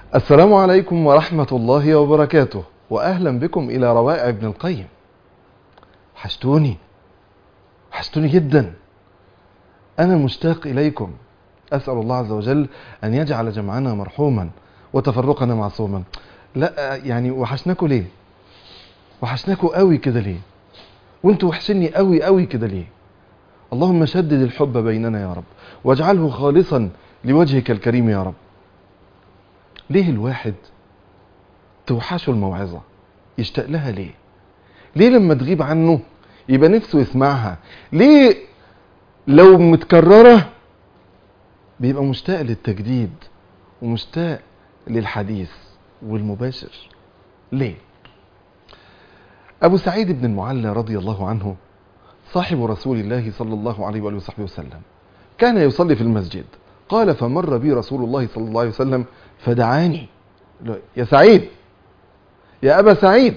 السلام عليكم ورحمة الله وبركاته وأهلا بكم إلى روائع ابن القيم وحشتوني وحشتوني جدا أنا مشتاق إليكم أسأل الله عز وجل أن يجعل جمعنا مرحوما وتفرقنا معصوما لا يعني وحشناكم ليه وحشناكم قوي كده ليه وانتوا وحشني قوي قوي كده ليه اللهم شدد الحب بيننا يا رب واجعله خالصا لوجهك الكريم يا رب ليه الواحد توحشه الموعظة يشتاق لها ليه ليه لما تغيب عنه يبقى نفسه يسمعها ليه لو متكررة بيبقى مشتاق للتجديد ومشتاق للحديث والمباشر ليه أبو سعيد بن المعلى رضي الله عنه صاحب رسول الله صلى الله عليه وآله وصحبه وسلم كان يصلي في المسجد قال فمر بي رسول الله صلى الله عليه وسلم فدعاني يا سعيد يا أبا سعيد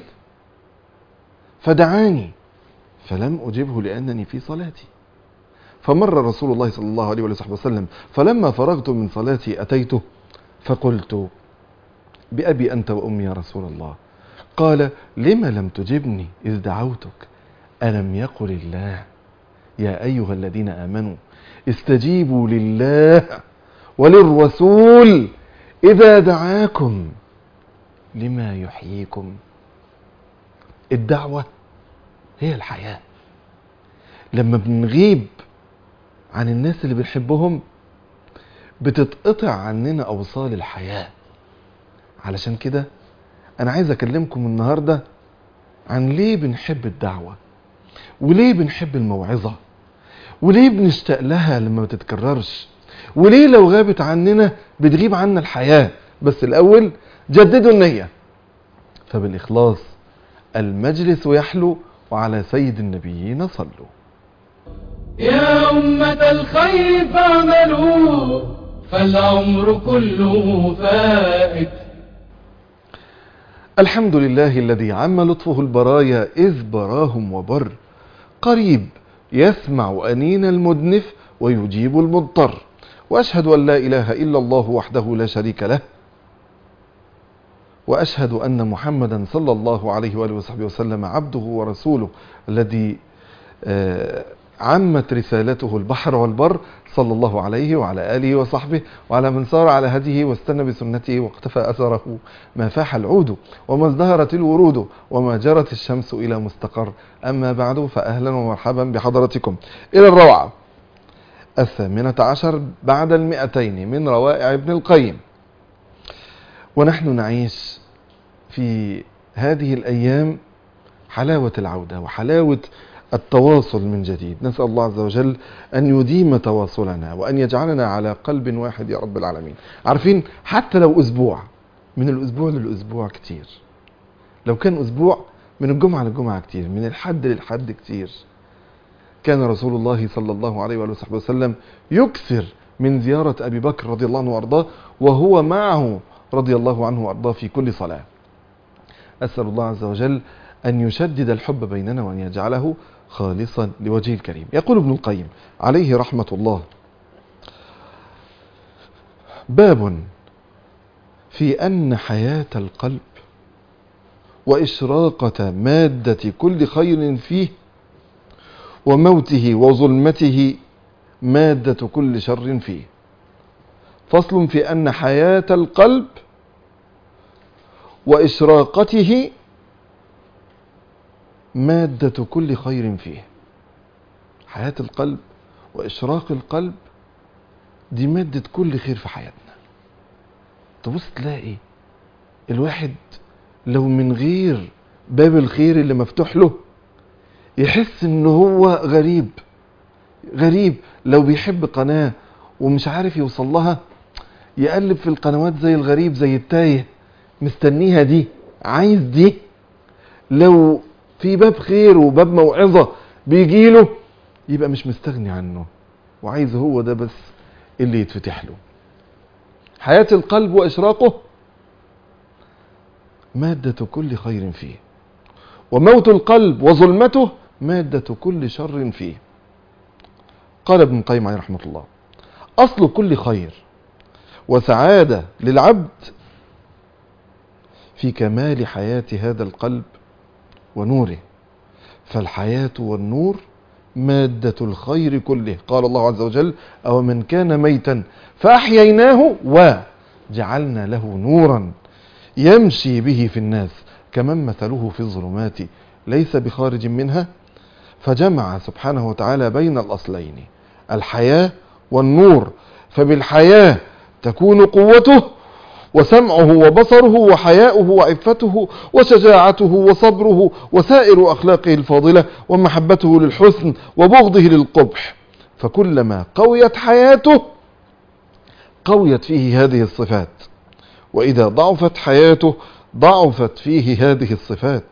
فدعاني فلم أجبه لأنني في صلاتي فمر رسول الله صلى الله عليه وصحبه وسلم فلما فرغت من صلاتي أتيته فقلت بأبي أنت وأمي يا رسول الله قال لم لم تجبني إذ دعوتك ألم يقل الله يا أيها الذين آمنوا استجيبوا لله وللرسول إذا دعاكم لما يحييكم الدعوة هي الحياة لما بنغيب عن الناس اللي بنحبهم بتتقطع عننا أوصال الحياة علشان كده أنا عايز أكلمكم النهاردة عن ليه بنحب الدعوة وليه بنحب الموعظة وليه بنشتاق لها لما ما تتكررش وليه لو غابت عننا بتغيب عنا الحياة بس الأول جددوا النية فبالإخلاص المجلس يحلو وعلى سيد النبيين صلوا يا أمة الخير فاعملوا فالعمر كله فائت الحمد لله الذي عم لطفه البرايا إذ براهم وبر قريب يسمع أنين المدنف ويجيب المضطر وأشهد أن لا إله إلا الله وحده لا شريك له وأشهد أن محمدا صلى الله عليه وآله وصحبه وسلم عبده ورسوله الذي آه عمت رسالته البحر والبر صلى الله عليه وعلى آله وصحبه وعلى من سار على هديه واستنى بسنته واقتفى أثره ما فاح العود وما ازدهرت الورود وما جرت الشمس إلى مستقر أما بعد فأهلا ومرحبا بحضرتكم إلى الروعة الثامنة عشر بعد المئتين من روائع ابن القيم ونحن نعيش في هذه الأيام حلاوة العودة وحلاوة التواصل من جديد نسأل الله عز وجل أن يديم تواصلنا وأن يجعلنا على قلب واحد يا رب العالمين عارفين حتى لو أسبوع من الأسبوع للأسبوع كتير لو كان أسبوع من الجمعة للجمعة كتير من الحد للحد كتير كان رسول الله صلى الله عليه وآله وصحبه وسلم يكثر من زيارة أبي بكر رضي الله عنه وأرضاه وهو معه رضي الله عنه وأرضاه في كل صلاة أسأل الله عز وجل أن يشدد الحب بيننا وأن يجعله خالصا لوجهه الكريم يقول ابن القيم عليه رحمة الله باب في أن حياة القلب وإشراقة مادة كل خير فيه وموته وظلمته مادة كل شر فيه فصل في أن حياة القلب وإشراقته مادة كل خير فيه حياة القلب وإشراق القلب دي مادة كل خير في حياتنا تبص تلاقي الواحد لو من غير باب الخير اللي مفتوح له يحس ان هو غريب غريب لو بيحب قناة ومش عارف يوصل لها يقلب في القنوات زي الغريب زي التايه مستنيها دي عايز دي لو في باب خير وباب موعظة بيجيله يبقى مش مستغني عنه وعايز هو ده بس اللي يتفتح له حياة القلب وإشراقه مادة كل خير فيه وموت القلب وظلمته مادة كل شر فيه قال ابن القيم عليه رحمة الله أصل كل خير وسعادة للعبد في كمال حياة هذا القلب ونوره فالحياة والنور مادة الخير كله قال الله عز وجل أو من كان ميتا فأحييناه وجعلنا له نورا يمشي به في الناس كمن مثله في الظلمات ليس بخارج منها فجمع سبحانه وتعالى بين الأصلين الحياة والنور فبالحياة تكون قوته وسمعه وبصره وحياؤه وعفته وشجاعته وصبره وسائر أخلاقه الفاضلة ومحبته للحسن وبغضه للقبح فكلما قويت حياته قويت فيه هذه الصفات وإذا ضعفت حياته ضعفت فيه هذه الصفات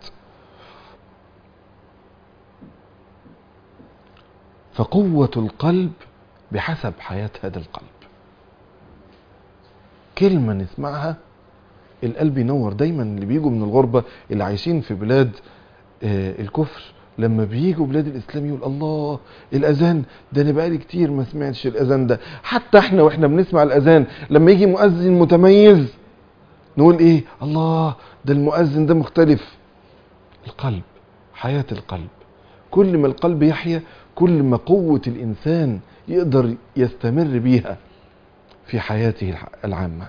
فقوة القلب بحسب حياة هذا القلب كلمة نسمعها القلب ينور دايما اللي بيجوا من الغربة اللي عايشين في بلاد آه، الكفر لما بيجوا بلاد الاسلام يقول الله الاذان ده انا بقالي كتير ما سمعتش الاذان ده حتى احنا واحنا بنسمع الاذان لما يجي مؤذن متميز نقول ايه الله ده المؤذن ده مختلف القلب حياة القلب كل ما القلب يحيا كل ما قوة الإنسان يقدر يستمر بيها في حياته الع- العامة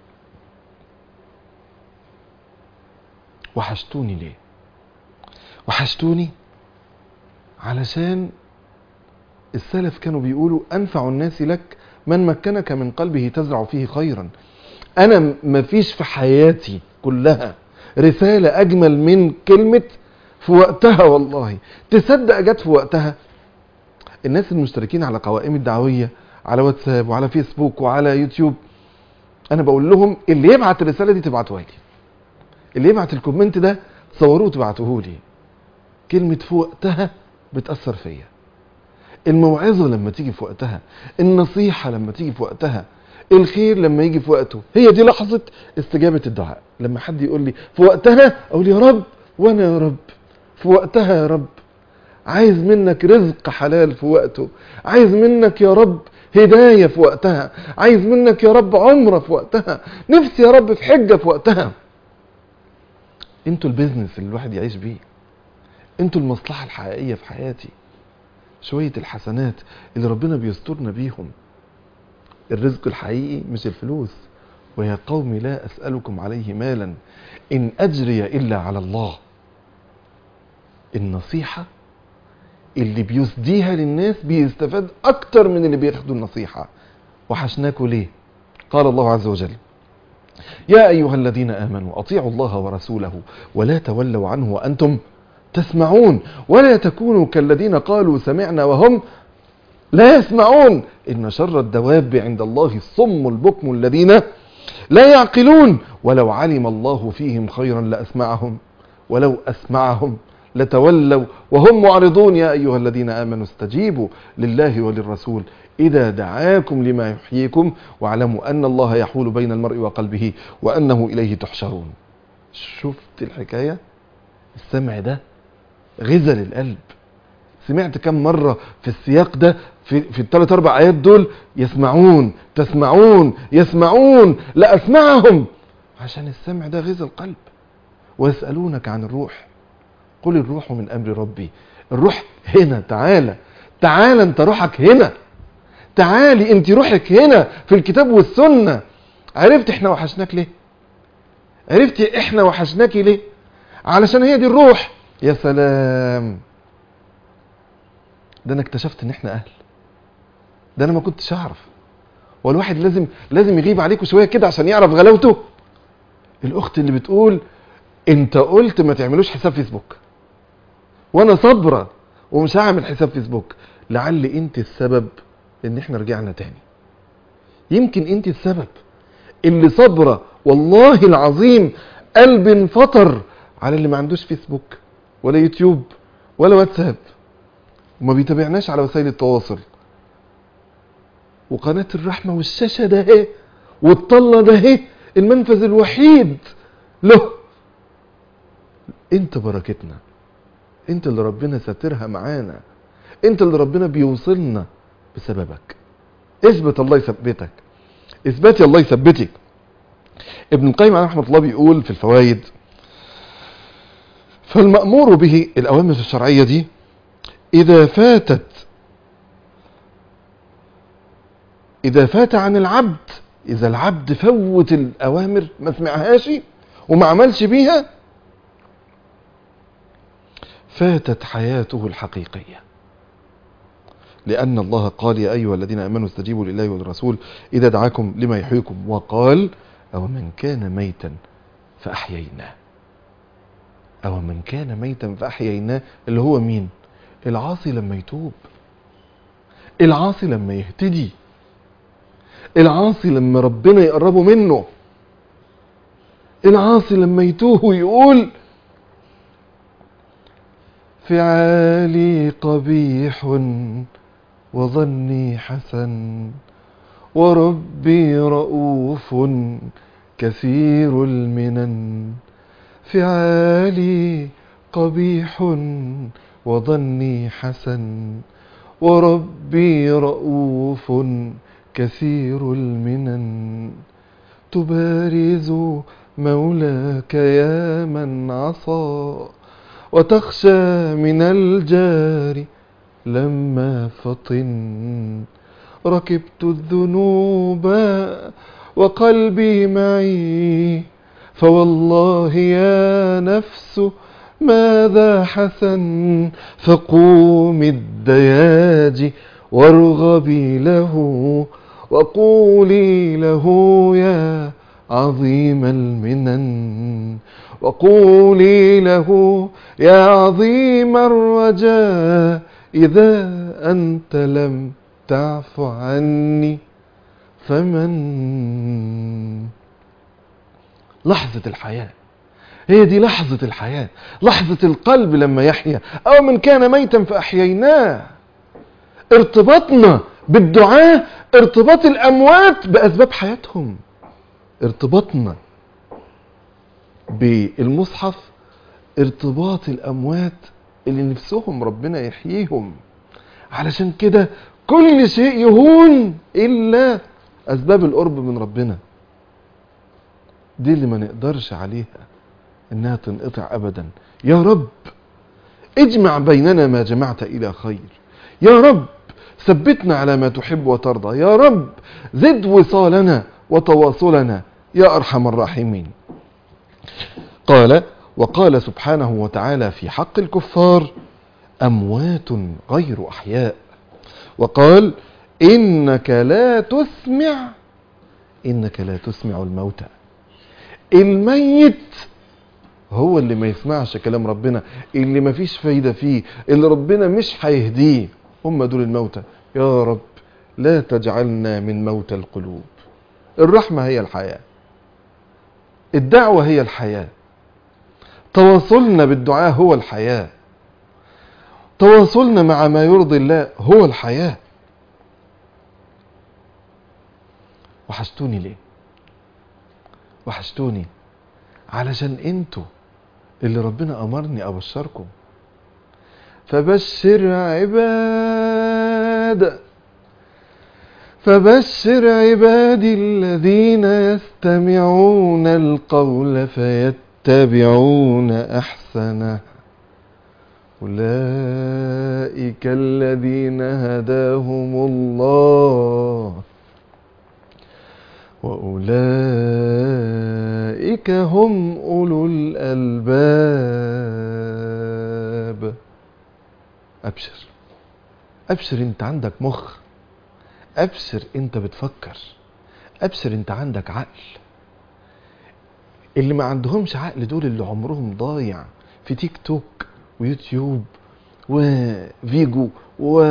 وحشتوني ليه وحشتوني علشان السلف كانوا بيقولوا أنفع الناس لك من مكنك من قلبه تزرع فيه خيرا أنا م- مفيش في حياتي كلها رسالة أجمل من كلمة في وقتها والله تصدق جت في وقتها الناس المشتركين على قوائم الدعوية على واتساب وعلى فيسبوك وعلى يوتيوب انا بقول لهم اللي يبعت الرسالة دي تبعتوها لي اللي يبعت الكومنت ده تصوروه وتبعتوه لي كلمة في وقتها بتأثر فيا الموعظة لما تيجي في وقتها النصيحة لما تيجي في وقتها الخير لما يجي في وقته هي دي لحظة استجابة الدعاء لما حد يقول لي في وقتها اقول يا رب وانا يا رب في وقتها يا رب عايز منك رزق حلال في وقته عايز منك يا رب هداية في وقتها عايز منك يا رب عمرة في وقتها نفسي يا رب في حجة في وقتها انتوا البيزنس اللي الواحد يعيش بيه انتوا المصلحة الحقيقية في حياتي شوية الحسنات اللي ربنا بيسترنا بيهم الرزق الحقيقي مش الفلوس ويا قوم لا أسألكم عليه مالا إن أجري إلا على الله النصيحة اللي بيسديها للناس بيستفاد أكتر من اللي بياخدوا النصيحة وحشناكوا ليه قال الله عز وجل يا أيها الذين آمنوا أطيعوا الله ورسوله ولا تولوا عنه وأنتم تسمعون ولا تكونوا كالذين قالوا سمعنا وهم لا يسمعون إن شر الدواب عند الله الصم البكم الذين لا يعقلون ولو علم الله فيهم خيرا لأسمعهم ولو أسمعهم لتولوا وهم معرضون يا أيها الذين آمنوا استجيبوا لله وللرسول إذا دعاكم لما يحييكم واعلموا أن الله يحول بين المرء وقلبه وأنه إليه تحشرون شفت الحكاية السمع ده غزل القلب سمعت كم مرة في السياق ده في, في الثلاث أربع آيات دول يسمعون تسمعون يسمعون لا أسمعهم عشان السمع ده غذى القلب ويسألونك عن الروح قل الروح من أمر ربي الروح هنا تعالى تعالى انت روحك هنا تعالي انت روحك هنا في الكتاب والسنة عرفت احنا وحشناك ليه عرفت احنا وحشناكي ليه علشان هي دي الروح يا سلام ده انا اكتشفت ان احنا اهل ده انا ما كنتش اعرف والواحد لازم لازم يغيب عليكم شويه كده عشان يعرف غلاوته الاخت اللي بتقول انت قلت ما تعملوش حساب فيسبوك وانا صابره ومش هعمل حساب فيسبوك لعل انت السبب ان احنا رجعنا تاني يمكن انت السبب اللي صابره والله العظيم قلب انفطر على اللي ما عندوش فيسبوك ولا يوتيوب ولا واتساب وما بيتابعناش على وسائل التواصل وقناة الرحمة والشاشة ده اهي والطلة ده اهي المنفذ الوحيد له انت بركتنا انت اللي ربنا ساترها معانا انت اللي ربنا بيوصلنا بسببك اثبت الله يثبتك اثبتي الله يثبتك ابن القيم عليه رحمه الله بيقول في الفوائد فالمأمور به الأوامر الشرعية دي إذا فاتت إذا فات عن العبد إذا العبد فوت الأوامر ما سمعهاش وما عملش بيها فاتت حياته الحقيقية لأن الله قال يا أيها الذين آمنوا استجيبوا لله والرسول إذا دعاكم لما يحييكم وقال أو من كان ميتا فأحييناه أو من كان ميتا فأحييناه اللي هو مين العاصي لما يتوب العاصي لما يهتدي العاصي لما ربنا يقربه منه العاصي لما يتوه ويقول فعالي قبيح وظني حسن وربي رؤوف كثير المنن فعالي قبيح وظني حسن وربي رؤوف كثير المنن تبارز مولاك يا من عصى وتخشى من الجار لما فطن ركبت الذنوب وقلبي معي فوالله يا نفس ماذا حسن فقوم الدياج وارغبي له وقولي له يا عظيم المنن وقولي له يا عظيم الرجاء إذا أنت لم تعف عني فمن لحظة الحياة هي دي لحظة الحياة لحظة القلب لما يحيا أو من كان ميتا فأحييناه ارتباطنا بالدعاء ارتباط الأموات بأسباب حياتهم ارتباطنا بالمصحف ارتباط الأموات اللي نفسهم ربنا يحييهم علشان كده كل شيء يهون إلا أسباب القرب من ربنا دي اللي ما نقدرش عليها إنها تنقطع أبدا يا رب اجمع بيننا ما جمعت إلى خير يا رب ثبتنا على ما تحب وترضى يا رب زد وصالنا وتواصلنا يا أرحم الراحمين قال وقال سبحانه وتعالى في حق الكفار أموات غير أحياء وقال إنك لا تسمع إنك لا تسمع الموتى الميت هو اللي ما يسمعش كلام ربنا اللي ما فيش فايدة فيه اللي ربنا مش هيهديه هم دول الموتى يا رب لا تجعلنا من موتى القلوب الرحمة هي الحياة الدعوة هي الحياة تواصلنا بالدعاء هو الحياة تواصلنا مع ما يرضي الله هو الحياة وحشتوني ليه وحشتوني علشان انتوا اللي ربنا امرني ابشركم فبشر عباد فبشر عبادي الذين يستمعون القول فيتبعون احسنه اولئك الذين هداهم الله وأولئك هم أولو الألباب أبشر أبشر أنت عندك مخ أبشر أنت بتفكر أبشر أنت عندك عقل اللي ما عندهمش عقل دول اللي عمرهم ضايع في تيك توك ويوتيوب وفيجو و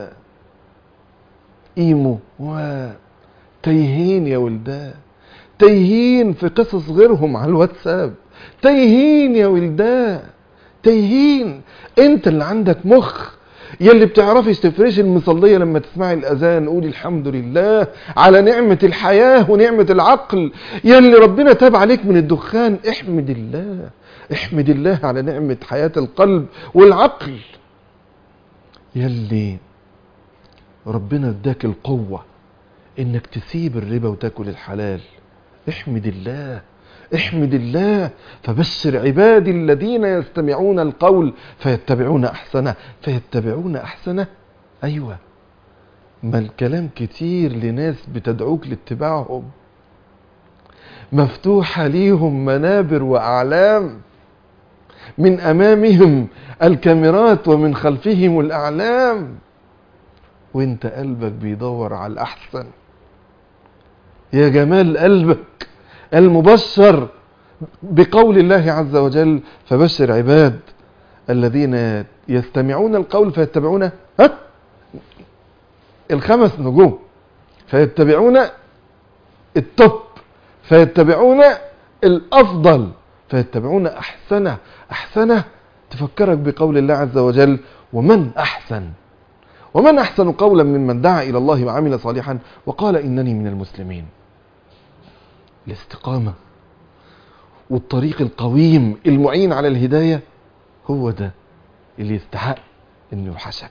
ايمو و تايهين يا ولدان تايهين في قصص غيرهم على الواتساب تايهين يا ولدان تايهين انت اللي عندك مخ يا اللي بتعرفي تفرشي المصليه لما تسمعي الاذان قولي الحمد لله على نعمه الحياه ونعمه العقل يا اللي ربنا تاب عليك من الدخان احمد الله احمد الله على نعمه حياه القلب والعقل يا اللي ربنا اداك القوه انك تسيب الربا وتاكل الحلال احمد الله احمد الله فبشر عبادي الذين يستمعون القول فيتبعون احسنه فيتبعون احسنه ايوه ما الكلام كتير لناس بتدعوك لاتباعهم مفتوحة ليهم منابر وأعلام من أمامهم الكاميرات ومن خلفهم الأعلام وانت قلبك بيدور على الأحسن يا جمال قلبك المبشر بقول الله عز وجل فبشر عباد الذين يستمعون القول فيتبعون ها الخمس نجوم فيتبعون التوب فيتبعون الافضل فيتبعون احسنه احسنه تفكرك بقول الله عز وجل ومن احسن ومن احسن قولا ممن دعا الى الله وعمل صالحا وقال انني من المسلمين الاستقامه والطريق القويم المعين على الهدايه هو ده اللي يستحق انه يحشك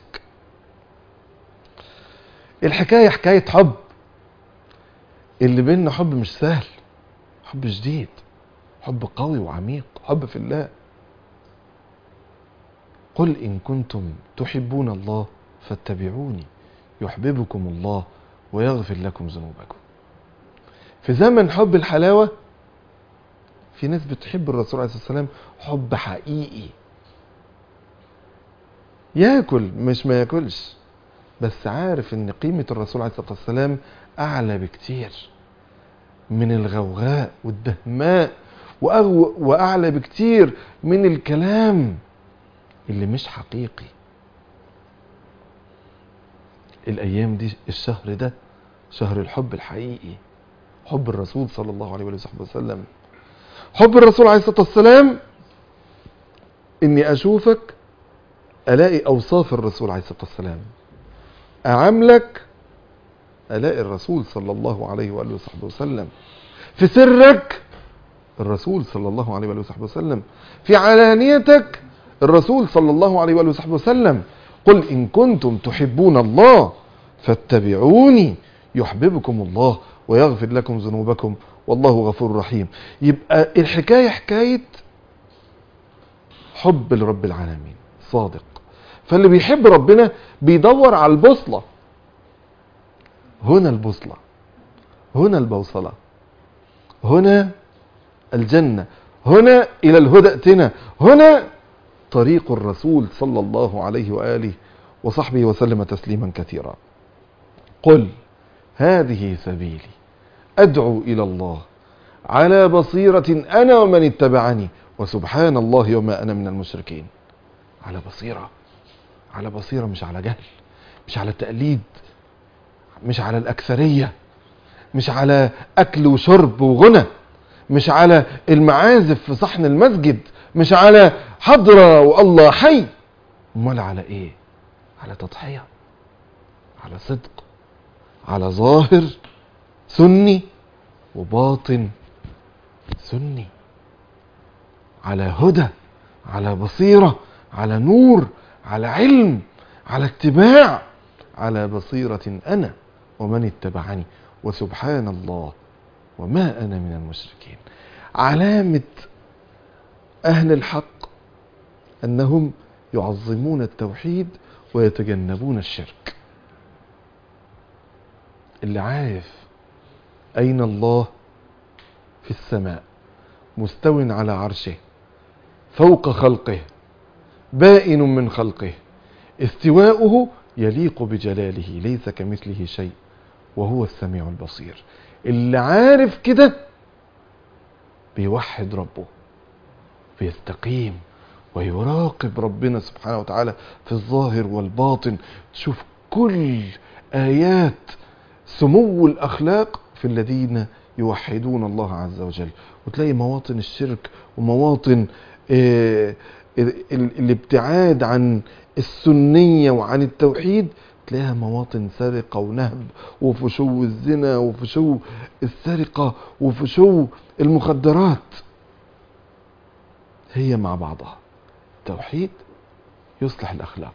الحكايه حكايه حب اللي بيننا حب مش سهل حب شديد حب قوي وعميق حب في الله قل إن كنتم تحبون الله فاتبعوني يحببكم الله ويغفر لكم ذنوبكم في زمن حب الحلاوة في ناس بتحب الرسول عليه الصلاة والسلام حب حقيقي ياكل مش ما ياكلش بس عارف ان قيمة الرسول عليه الصلاة والسلام اعلى بكتير من الغوغاء والدهماء وأغو واعلى بكتير من الكلام اللي مش حقيقي الايام دي الشهر ده شهر الحب الحقيقي حب الرسول صلى الله عليه وصحبه وسلم حب الرسول عليه الصلاة والسلام اني اشوفك الاقي اوصاف الرسول عليه الصلاة والسلام اعاملك الاقي الرسول صلى الله عليه واله وصحبه وسلم في سرك الرسول صلى الله عليه واله وصحبه وسلم في علانيتك الرسول صلى الله عليه واله وصحبه وسلم قل ان كنتم تحبون الله فاتبعوني يحببكم الله ويغفر لكم ذنوبكم والله غفور رحيم يبقى الحكايه حكايه حب لرب العالمين صادق فاللي بيحب ربنا بيدور على البوصله هنا البوصله هنا البوصله هنا الجنه هنا الى الهدى ائتنا هنا طريق الرسول صلى الله عليه واله وصحبه وسلم تسليما كثيرا قل هذه سبيلي ادعو الى الله على بصيره انا ومن اتبعني وسبحان الله وما انا من المشركين على بصيره على بصيره مش على جهل مش على تقليد مش على الاكثريه مش على اكل وشرب وغنى مش على المعازف في صحن المسجد مش على حضرة والله حي امال على ايه على تضحية على صدق على ظاهر سني وباطن سني على هدى على بصيرة على نور على علم على اتباع على بصيرة أنا ومن اتبعني وسبحان الله وما أنا من المشركين علامة أهل الحق أنهم يعظمون التوحيد ويتجنبون الشرك اللي عارف أين الله في السماء مستو على عرشه فوق خلقه بائن من خلقه استواؤه يليق بجلاله ليس كمثله شيء وهو السميع البصير اللي عارف كده بيوحد ربه بيستقيم ويراقب ربنا سبحانه وتعالى في الظاهر والباطن تشوف كل آيات سمو الأخلاق في الذين يوحدون الله عز وجل وتلاقي مواطن الشرك ومواطن آه الابتعاد عن السنية وعن التوحيد تلاقيها مواطن سرقة ونهب وفشو الزنا وفشو السرقة وفشو المخدرات هي مع بعضها التوحيد يصلح الأخلاق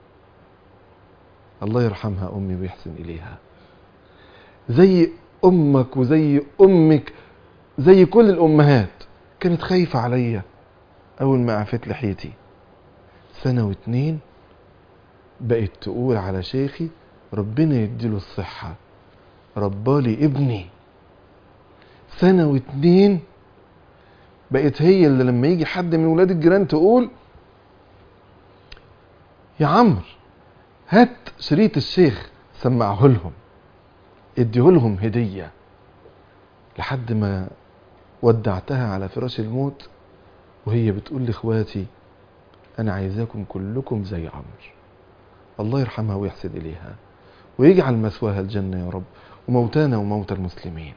الله يرحمها أمي ويحسن إليها زي أمك وزي أمك زي كل الامهات كانت خايفة عليا اول ما عفت لحيتي سنة واتنين بقت تقول على شيخي ربنا يديله الصحة ربالي ابني سنة واتنين بقت هي اللي لما يجي حد من ولاد الجيران تقول يا عمرو هات شريط الشيخ سمعه لهم اديه لهم هدية لحد ما ودعتها على فراش الموت وهي بتقول لاخواتي انا عايزاكم كلكم زي عمرو الله يرحمها ويحسن اليها ويجعل مثواها الجنة يا رب وموتانا وموتى المسلمين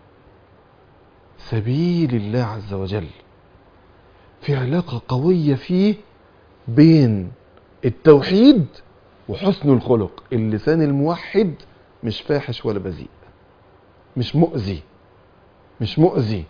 سبيل الله عز وجل في علاقة قوية فيه بين التوحيد وحسن الخلق اللسان الموحد مش فاحش ولا بذيء مش مؤذي مش مؤذي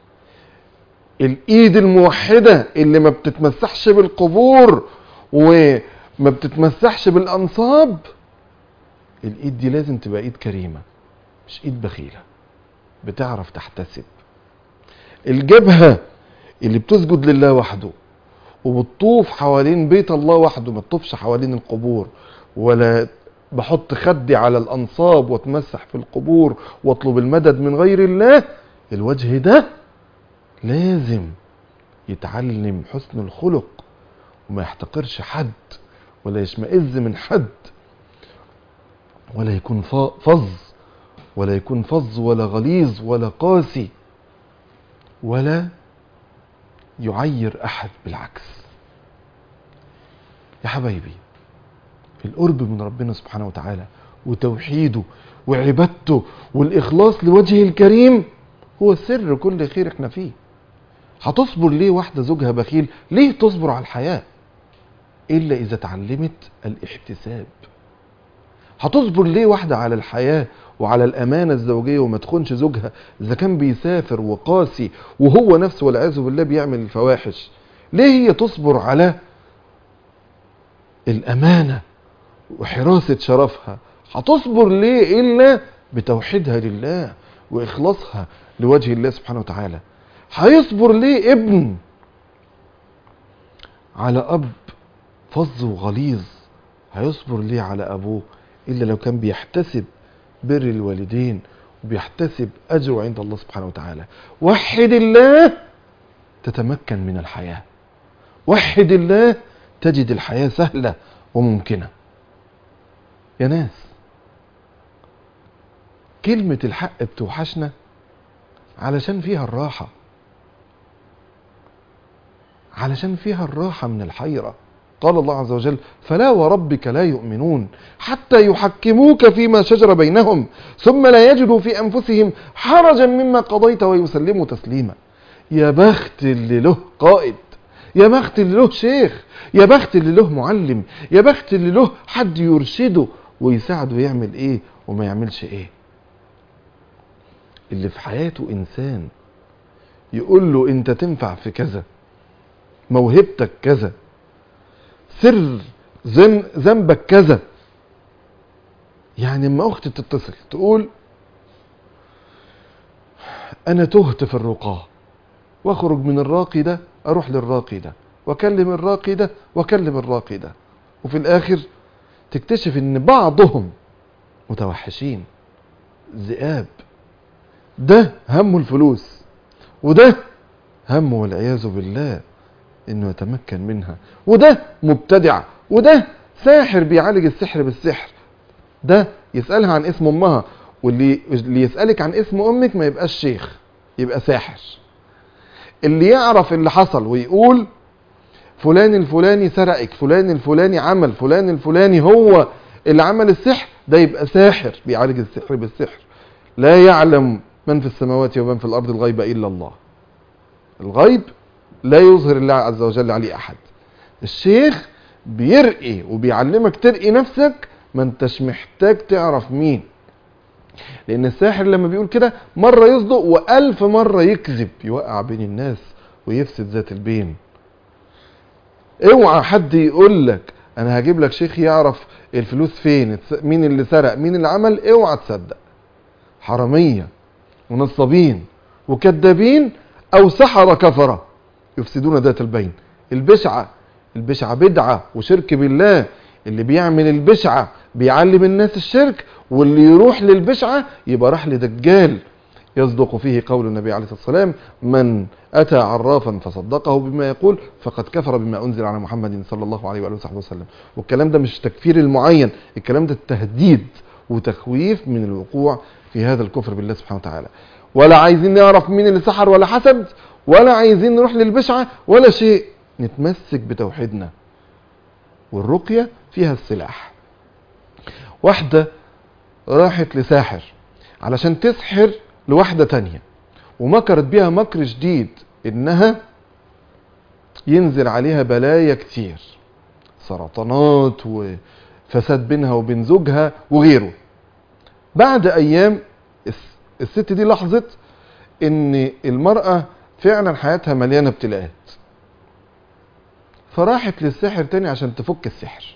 الايد الموحدة اللي ما بتتمسحش بالقبور وما بتتمسحش بالانصاب الايد دي لازم تبقى ايد كريمة مش ايد بخيلة بتعرف تحتسب الجبهة اللي بتسجد لله وحده وبتطوف حوالين بيت الله وحده ما تطوفش حوالين القبور ولا بحط خدي على الانصاب واتمسح في القبور واطلب المدد من غير الله الوجه ده لازم يتعلم حسن الخلق وما يحتقرش حد ولا يشمئز من حد ولا يكون فظ ولا يكون فظ ولا غليظ ولا قاسي ولا يعير احد بالعكس يا حبايبي القرب من ربنا سبحانه وتعالى وتوحيده وعبادته والاخلاص لوجهه الكريم هو سر كل خير احنا فيه هتصبر ليه واحده زوجها بخيل ليه تصبر على الحياه الا اذا اتعلمت الاحتساب هتصبر ليه واحده على الحياه وعلى الامانه الزوجيه وما تخونش زوجها اذا كان بيسافر وقاسي وهو نفسه والعياذ بالله بيعمل الفواحش ليه هي تصبر على الامانه وحراسه شرفها هتصبر ليه الا بتوحيدها لله واخلاصها لوجه الله سبحانه وتعالى هيصبر ليه ابن على اب فظ وغليظ هيصبر ليه على ابوه الا لو كان بيحتسب بر الوالدين وبيحتسب اجره عند الله سبحانه وتعالى وحد الله تتمكن من الحياه وحد الله تجد الحياه سهله وممكنه يا ناس كلمه الحق بتوحشنا علشان فيها الراحه علشان فيها الراحه من الحيره قال الله عز وجل فلا وربك لا يؤمنون حتى يحكموك فيما شجر بينهم ثم لا يجدوا في أنفسهم حرجا مما قضيت ويسلموا تسليما يا بخت اللي له قائد يا بخت اللي له شيخ يا بخت اللي له معلم يا بخت اللي له حد يرشده ويساعده يعمل ايه وما يعملش ايه اللي في حياته انسان يقول له انت تنفع في كذا موهبتك كذا سر ذنبك كذا يعني اما اختي تتصل تقول انا تهت في الرقاه واخرج من الراقي ده اروح للراقي ده واكلم الراقي ده واكلم الراقي ده وفي الاخر تكتشف ان بعضهم متوحشين ذئاب ده همه الفلوس وده همه والعياذ بالله انه يتمكن منها وده مبتدع وده ساحر بيعالج السحر بالسحر ده يسألها عن اسم امها واللي اللي يسألك عن اسم امك ما يبقاش شيخ يبقى ساحر اللي يعرف اللي حصل ويقول فلان الفلاني سرقك فلان الفلاني عمل فلان الفلاني هو اللي عمل السحر ده يبقى ساحر بيعالج السحر بالسحر لا يعلم من في السماوات ومن في الارض الغيب الا الله الغيب لا يظهر الله عز وجل عليه احد الشيخ بيرقي وبيعلمك ترقي نفسك ما انتش محتاج تعرف مين لان الساحر لما بيقول كده مرة يصدق والف مرة يكذب يوقع بين الناس ويفسد ذات البين اوعى حد يقول لك انا هجيب لك شيخ يعرف الفلوس فين مين اللي سرق مين اللي عمل اوعى تصدق حرامية ونصابين وكذابين او سحرة كفرة يفسدون ذات البين البشعة البشعة بدعة وشرك بالله اللي بيعمل البشعة بيعلم الناس الشرك واللي يروح للبشعة يبقى راح لدجال يصدق فيه قول النبي عليه الصلاة والسلام من أتى عرافا فصدقه بما يقول فقد كفر بما أنزل على محمد صلى الله عليه وآله وصحبه وسلم والكلام ده مش تكفير المعين الكلام ده التهديد وتخويف من الوقوع في هذا الكفر بالله سبحانه وتعالى ولا عايزين نعرف مين اللي سحر ولا حسد ولا عايزين نروح للبشعة ولا شيء نتمسك بتوحيدنا والرقية فيها السلاح واحدة راحت لساحر علشان تسحر لواحدة تانية ومكرت بيها مكر شديد انها ينزل عليها بلايا كتير سرطانات وفساد بينها وبين زوجها وغيره بعد ايام الس- الست دي لاحظت ان المرأة فعلا حياتها مليانة ابتلاءات فراحت للساحر تاني عشان تفك السحر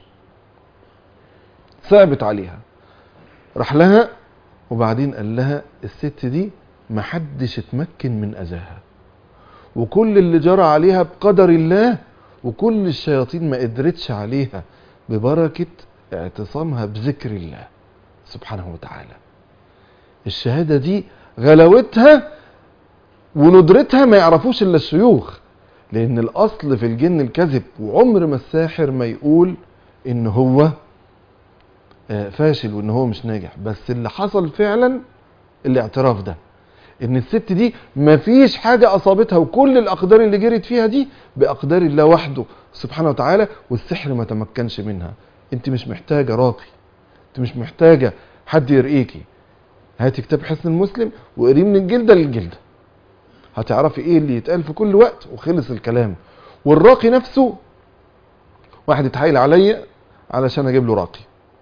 صعبت عليها راح لها وبعدين قال لها الست دي محدش اتمكن من اذاها وكل اللي جرى عليها بقدر الله وكل الشياطين ما قدرتش عليها ببركة اعتصامها بذكر الله سبحانه وتعالى الشهادة دي غلاوتها وندرتها ما يعرفوش الا الشيوخ لان الاصل في الجن الكذب وعمر ما الساحر ما يقول ان هو آه، فاشل وان هو مش ناجح بس اللي حصل فعلا الاعتراف ده ان الست دي مفيش حاجة اصابتها وكل الاقدار اللي جرت فيها دي باقدار الله وحده سبحانه وتعالى والسحر ما تمكنش منها انت مش محتاجة راقي انت مش محتاجة حد يرقيكي هاتي كتاب حسن المسلم وقريه من الجلدة للجلدة هتعرفي ايه اللي يتقال في كل وقت وخلص الكلام والراقي نفسه واحد اتحايل عليا علشان اجيب له راقي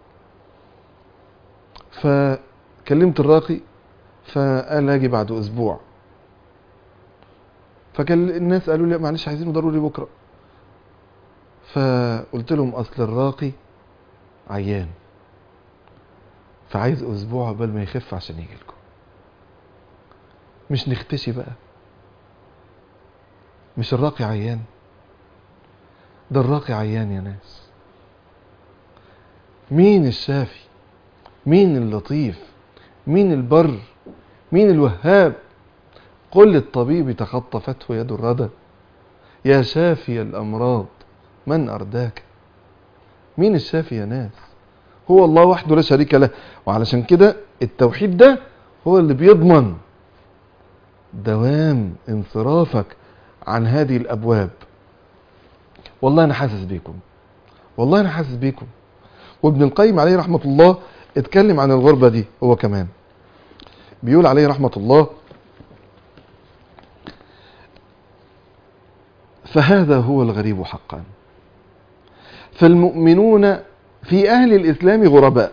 فكلمت الراقي فقال هاجي بعد اسبوع فكان الناس قالوا لي معلش عايزينه ضروري بكره فقلت لهم اصل الراقي عيان فعايز اسبوع قبل ما يخف عشان يجي لكم مش نختشي بقى مش الراقي عيان ده الراقي عيان يا ناس مين الشافي مين اللطيف مين البر مين الوهاب قل للطبيب تخطفته يد الردى يا شافي الأمراض من أرداك مين الشافي يا ناس هو الله وحده لا شريك له وعلشان كده التوحيد ده هو اللي بيضمن دوام انصرافك عن هذه الأبواب والله أنا حاسس بيكم والله أنا حاسس بيكم وابن القيم عليه رحمة الله اتكلم عن الغربة دي هو كمان بيقول عليه رحمة الله فهذا هو الغريب حقا فالمؤمنون في أهل الإسلام غرباء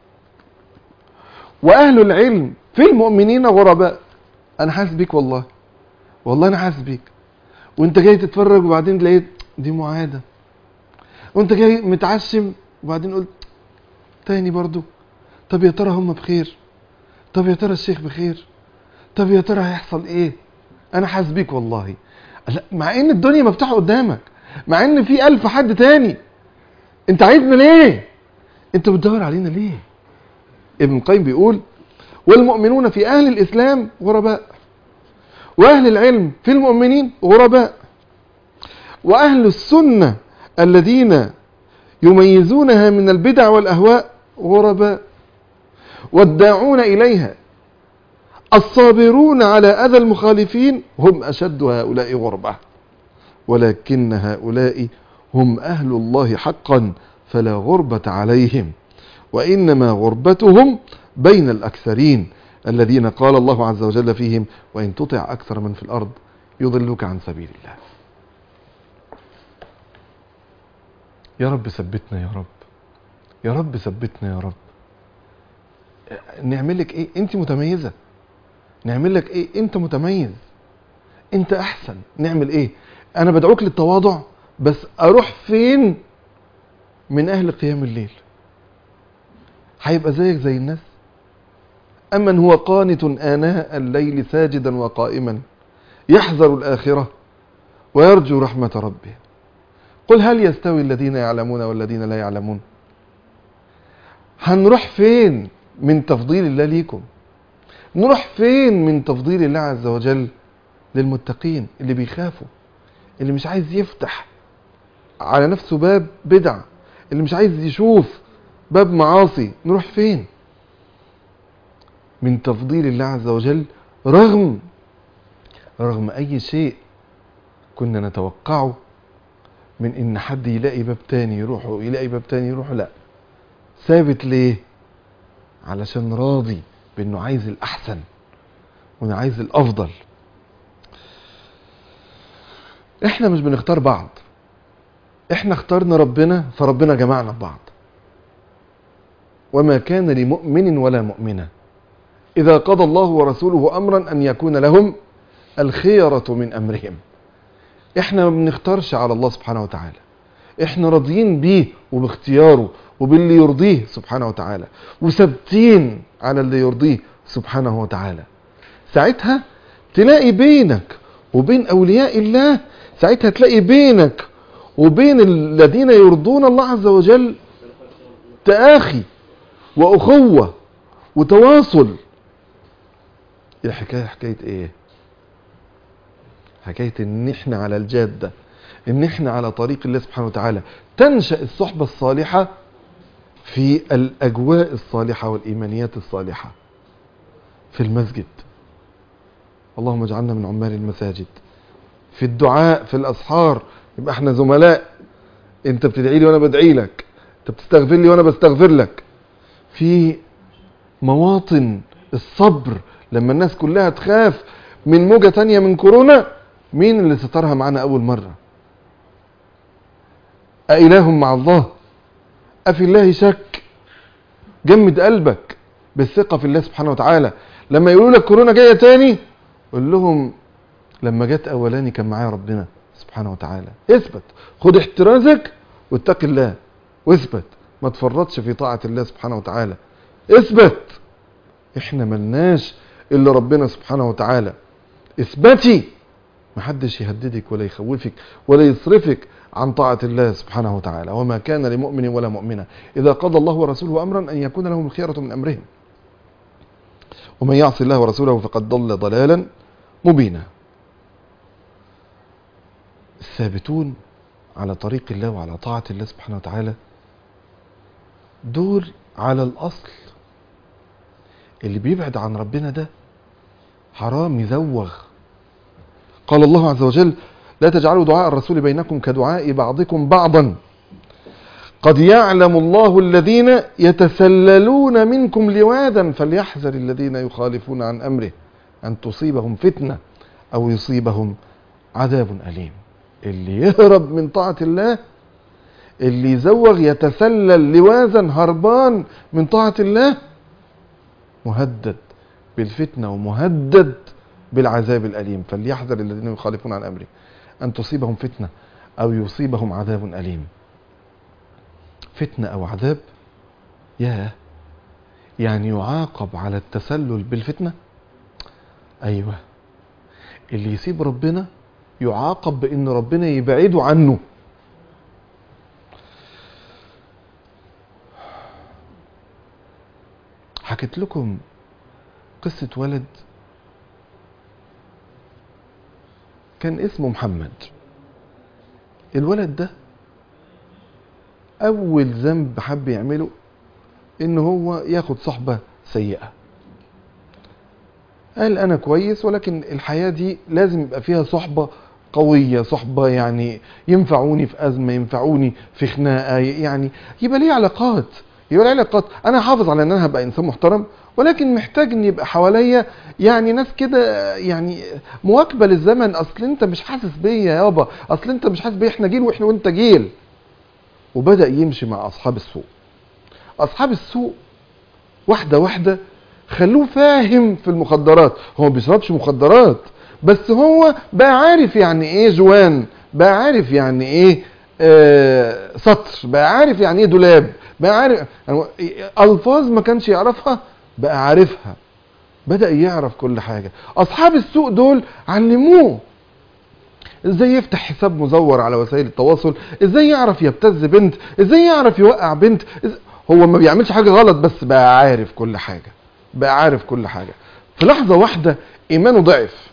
وأهل العلم في المؤمنين غرباء أنا حاسس بيك والله والله أنا حاسس بيك وأنت جاي تتفرج وبعدين لقيت دي معادة وأنت جاي متعشم وبعدين قلت تاني برضو طب يا ترى هم بخير طب يا ترى الشيخ بخير طب يا ترى هيحصل ايه انا حاسس بيك والله لا مع ان الدنيا مفتوحه قدامك مع ان في الف حد تاني انت عايزنا ليه انت بتدور علينا ليه ابن القيم بيقول والمؤمنون في اهل الاسلام غرباء واهل العلم في المؤمنين غرباء واهل السنه الذين يميزونها من البدع والاهواء غرباء والداعون اليها الصابرون على اذى المخالفين هم اشد هؤلاء غربه ولكن هؤلاء هم اهل الله حقا فلا غربه عليهم وانما غربتهم بين الاكثرين الذين قال الله عز وجل فيهم وان تطع اكثر من في الارض يضلوك عن سبيل الله يا رب ثبتنا يا رب يا رب ثبتنا يا رب نعمل لك ايه انت متميزه نعمل لك ايه انت متميز انت احسن نعمل ايه انا بدعوك للتواضع بس اروح فين من اهل قيام الليل هيبقى زيك زي الناس أمن هو قانت آناء الليل ساجدا وقائما يحذر الآخرة ويرجو رحمة ربه قل هل يستوي الذين يعلمون والذين لا يعلمون هنروح فين من تفضيل الله ليكم نروح فين من تفضيل الله عز وجل للمتقين اللي بيخافوا اللي مش عايز يفتح على نفسه باب بدع اللي مش عايز يشوف باب معاصي نروح فين من تفضيل الله عز وجل رغم رغم اي شيء كنا نتوقعه من ان حد يلاقي باب تاني يروحه يلاقي باب تاني يروحه لا ثابت ليه علشان راضي بانه عايز الاحسن وانه عايز الافضل احنا مش بنختار بعض احنا اخترنا ربنا فربنا جمعنا ببعض وما كان لمؤمن ولا مؤمنة إذا قضى الله ورسوله أمرا أن يكون لهم الخيرة من أمرهم احنا ما بنختارش على الله سبحانه وتعالى احنا راضيين بيه وباختياره وباللي يرضيه سبحانه وتعالى وثابتين على اللي يرضيه سبحانه وتعالى ساعتها تلاقي بينك وبين أولياء الله ساعتها تلاقي بينك وبين الذين يرضون الله عز وجل تآخي وأخوة وتواصل الحكاية حكاية ايه حكاية ان احنا على الجادة ان احنا على طريق الله سبحانه وتعالى تنشأ الصحبة الصالحة في الأجواء الصالحة والإيمانيات الصالحة في المسجد اللهم اجعلنا من عمال المساجد في الدعاء في الأسحار يبقى احنا زملاء انت بتدعي لي وانا بدعي لك انت بتستغفر لي وانا بستغفر لك في مواطن الصبر لما الناس كلها تخاف من موجة تانية من كورونا مين اللي سترها معانا أول مرة أإله مع الله أفي الله شك جمد قلبك بالثقة في الله سبحانه وتعالى لما يقولوا لك كورونا جاية تاني قول لهم لما جت أولاني كان معايا ربنا سبحانه وتعالى اثبت خد احترازك واتق الله واثبت ما تفرطش في طاعة الله سبحانه وتعالى اثبت احنا ملناش الا ربنا سبحانه وتعالى اثبتي محدش يهددك ولا يخوفك ولا يصرفك عن طاعة الله سبحانه وتعالى وما كان لمؤمن ولا مؤمنة إذا قضى الله ورسوله أمرا أن يكون لهم الخيرة من أمرهم ومن يعص الله ورسوله فقد ضل ضلالا مبينا الثابتون على طريق الله وعلى طاعة الله سبحانه وتعالى دول على الأصل اللي بيبعد عن ربنا ده حرام يزوغ قال الله عز وجل لا تجعلوا دعاء الرسول بينكم كدعاء بعضكم بعضا قد يعلم الله الذين يتسللون منكم لواذا فليحذر الذين يخالفون عن أمره أن تصيبهم فتنة أو يصيبهم عذاب أليم اللي يهرب من طاعة الله اللي يزوغ يتسلل لواذا هربان من طاعة الله مهدد بالفتنة ومهدد بالعذاب الأليم فليحذر الذين يخالفون عن أمره أن تصيبهم فتنة أو يصيبهم عذاب أليم فتنة أو عذاب ياه يعني يعاقب على التسلل بالفتنة أيوة اللي يسيب ربنا يعاقب بأن ربنا يبعده عنه حكيت لكم قصة ولد كان اسمه محمد الولد ده اول ذنب حب يعمله ان هو ياخد صحبة سيئة قال انا كويس ولكن الحياة دي لازم يبقى فيها صحبة قوية صحبة يعني ينفعوني في أزمة ينفعوني في خناقة يعني يبقى ليه علاقات يبقى ليه علاقات أنا حافظ على أن أنا هبقى إنسان محترم ولكن محتاج ان يبقى حواليا يعني ناس كده يعني مواكبه للزمن اصل انت مش حاسس بيا يابا اصل انت مش حاسس بيا احنا جيل واحنا وانت جيل وبدا يمشي مع اصحاب السوق اصحاب السوق واحده واحده خلوه فاهم في المخدرات هو ما بيشربش مخدرات بس هو بقى عارف يعني ايه جوان بقى عارف يعني ايه آه سطر بقى عارف يعني ايه دولاب بقى عارف الفاظ ما كانش يعرفها بقى عارفها بدأ يعرف كل حاجة أصحاب السوق دول علموه ازاي يفتح حساب مزور على وسائل التواصل ازاي يعرف يبتز بنت ازاي يعرف يوقع بنت إز... هو ما بيعملش حاجة غلط بس بقى عارف كل حاجة بقى عارف كل حاجة في لحظة واحدة ايمانه ضعف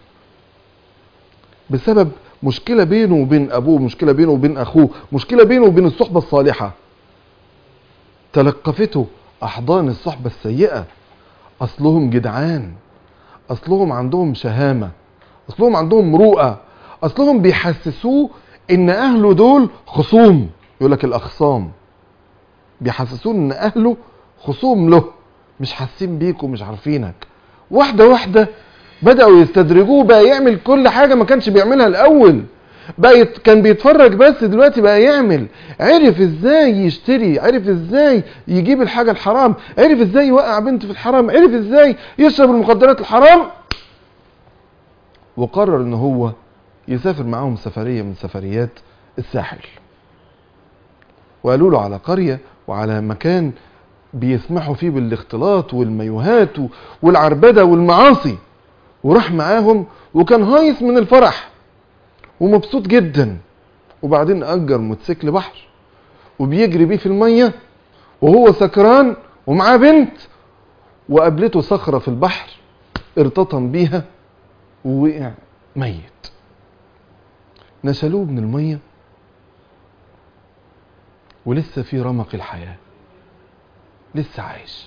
بسبب مشكلة بينه وبين ابوه مشكلة بينه وبين اخوه مشكلة بينه وبين الصحبة الصالحة تلقفته احضان الصحبة السيئة اصلهم جدعان اصلهم عندهم شهامة اصلهم عندهم مروءة اصلهم بيحسسوه ان اهله دول خصوم يقول لك الاخصام بيحسسوه ان اهله خصوم له مش حاسين بيك ومش عارفينك واحده واحده بداوا يستدرجوه بقى يعمل كل حاجه ما كانش بيعملها الاول بقى يت... كان بيتفرج بس دلوقتي بقى يعمل عرف ازاي يشتري عرف ازاي يجيب الحاجه الحرام عرف ازاي يوقع بنت في الحرام عرف ازاي يشرب المخدرات الحرام وقرر ان هو يسافر معاهم سفرية من سفريات الساحل وقالوا له على قرية وعلى مكان بيسمحوا فيه بالاختلاط والميوهات والعربدة والمعاصي وراح معاهم وكان هايص من الفرح ومبسوط جدا وبعدين أجر موتوسيكل بحر وبيجري بيه في المية وهو سكران ومعاه بنت وقابلته صخرة في البحر ارتطم بيها ووقع ميت نشلوه من المية ولسه في رمق الحياة لسه عايش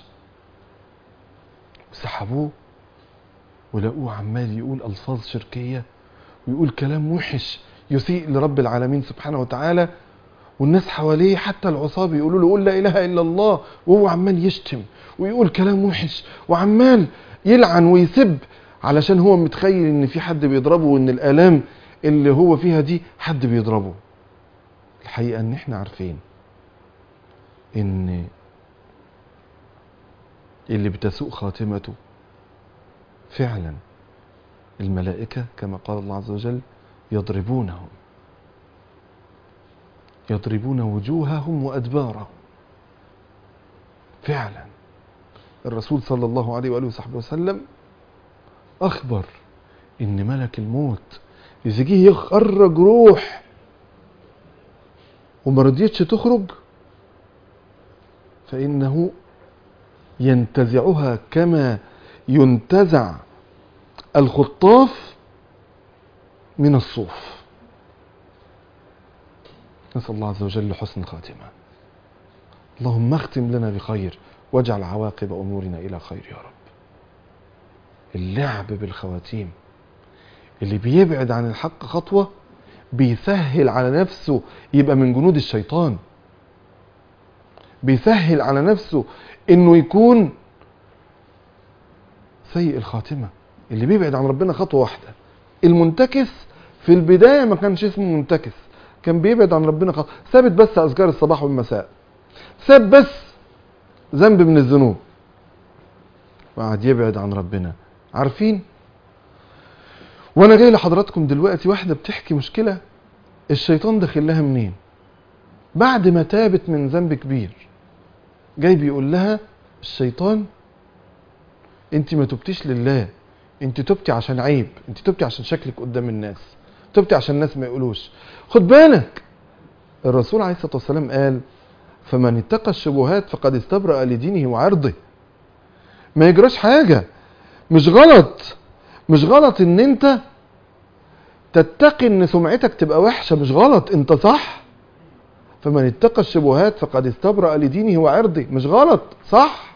سحبوه ولقوه عمال يقول ألفاظ شركية ويقول كلام وحش يسيء لرب العالمين سبحانه وتعالى والناس حواليه حتى العصابة يقولوا له قول لا إله إلا الله وهو عمال يشتم ويقول كلام وحش وعمال يلعن ويسب علشان هو متخيل ان في حد بيضربه وان الآلام اللي هو فيها دي حد بيضربه الحقيقة ان احنا عارفين ان اللي بتسوء خاتمته فعلا الملائكة كما قال الله عز وجل يضربونهم يضربون وجوههم وأدبارهم فعلا الرسول صلى الله عليه وآله وصحبه وسلم أخبر إن ملك الموت إذا جه يخرج روح وما رضيتش تخرج فإنه ينتزعها كما ينتزع الخطاف من الصوف نسأل الله عز وجل حسن الخاتمة اللهم اختم لنا بخير واجعل عواقب أمورنا إلى خير يا رب اللعب بالخواتيم اللي بيبعد عن الحق خطوة بيسهل على نفسه يبقى من جنود الشيطان بيسهل على نفسه انه يكون سيء الخاتمة اللي بيبعد عن ربنا خطوة واحدة المنتكس في البداية ما كانش اسمه منتكس كان بيبعد عن ربنا خطوة ثابت بس أذكار الصباح والمساء ساب بس ذنب من الذنوب وقعد يبعد عن ربنا عارفين وانا جاي لحضراتكم دلوقتي واحدة بتحكي مشكلة الشيطان داخل لها منين بعد ما تابت من ذنب كبير جاي بيقول لها الشيطان انت ما تبتيش لله انت تبتي عشان عيب انت تبتي عشان شكلك قدام الناس تبتي عشان الناس ما يقولوش خد بالك الرسول عليه الصلاة والسلام قال فمن اتقى الشبهات فقد استبرأ لدينه وعرضه ما يجراش حاجة مش غلط مش غلط ان انت تتقي ان سمعتك تبقى وحشة مش غلط انت صح فمن اتقى الشبهات فقد استبرأ لدينه وعرضه مش غلط صح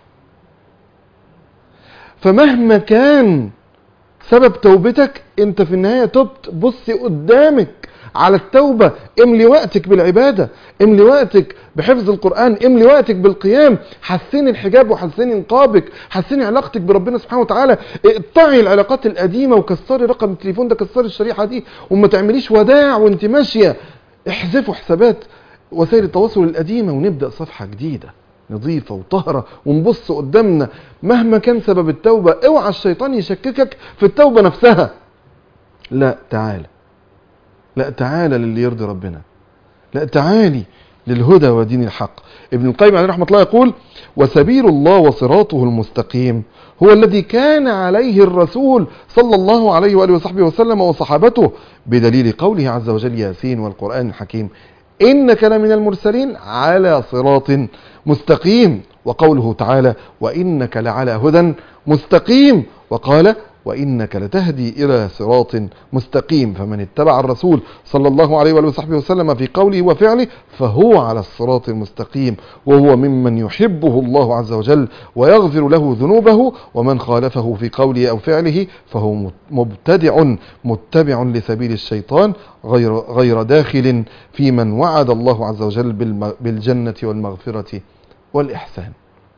فمهما كان سبب توبتك انت في النهاية تبت بصي قدامك على التوبة املي وقتك بالعبادة املي وقتك بحفظ القرآن املي وقتك بالقيام حسني الحجاب وحسني نقابك حسني علاقتك بربنا سبحانه وتعالى اقطعي العلاقات القديمة وكسري رقم التليفون ده كسري الشريحة دي وما تعمليش وداع وانت ماشية احذفوا حسابات وسائل التواصل القديمة ونبدأ صفحة جديدة نظيفة وطهرة ونبص قدامنا مهما كان سبب التوبة اوعى الشيطان يشككك في التوبة نفسها لا تعالى لا تعالى للي يرضي ربنا لا تعالي للهدى ودين الحق ابن القيم عليه رحمة الله يقول وسبيل الله وصراطه المستقيم هو الذي كان عليه الرسول صلى الله عليه وآله وصحبه وسلم وصحابته بدليل قوله عز وجل ياسين والقرآن الحكيم إنك لمن المرسلين على صراط مستقيم وقوله تعالى وإنك لعلى هدى مستقيم وقال وإنك لتهدي إلى صراط مستقيم فمن اتبع الرسول صلى الله عليه وآله وصحبه وسلم في قوله وفعله فهو على الصراط المستقيم وهو ممن يحبه الله عز وجل ويغفر له ذنوبه ومن خالفه في قوله أو فعله فهو مبتدع متبع لسبيل الشيطان غير, غير داخل في من وعد الله عز وجل بالم- بالجنة والمغفرة والإحسان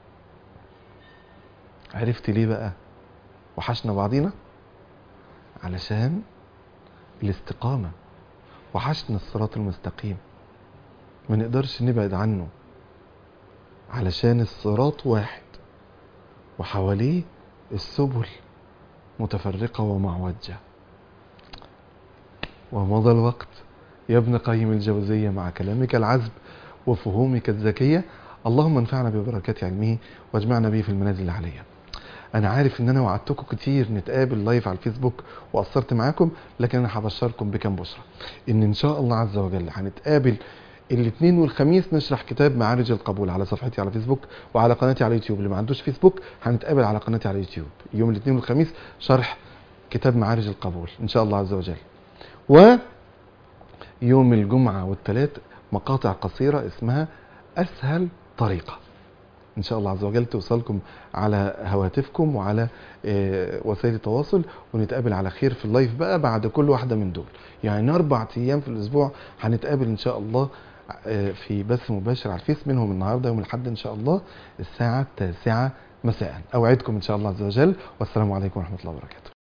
عرفت ليه بقى وحشنا بعضينا علشان الاستقامة وحشنا الصراط المستقيم ما نقدرش نبعد عنه علشان الصراط واحد وحواليه السبل متفرقة ومعوجة ومضى الوقت يا ابن قيم الجوزية مع كلامك العذب وفهومك الذكية اللهم انفعنا ببركات علمه واجمعنا به في المنازل العلية انا عارف ان انا وعدتكم كتير نتقابل لايف على الفيسبوك وقصرت معاكم لكن انا هبشركم بكم بشرى ان ان شاء الله عز وجل هنتقابل الاثنين والخميس نشرح كتاب معارج القبول على صفحتي على فيسبوك وعلى قناتي على يوتيوب اللي ما عندوش فيسبوك هنتقابل على قناتي على يوتيوب يوم الاثنين والخميس شرح كتاب معارج القبول ان شاء الله عز وجل ويوم الجمعة والثلاث مقاطع قصيرة اسمها اسهل طريقة ان شاء الله عز وجل توصلكم على هواتفكم وعلى آه، وسائل التواصل ونتقابل على خير في اللايف بقى بعد كل واحدة من دول يعني اربع ايام في الاسبوع هنتقابل ان شاء الله آه، في بث مباشر على الفيس منهم النهارده يوم الاحد ان شاء الله الساعة التاسعة مساء اوعدكم ان شاء الله عز وجل والسلام عليكم ورحمة الله وبركاته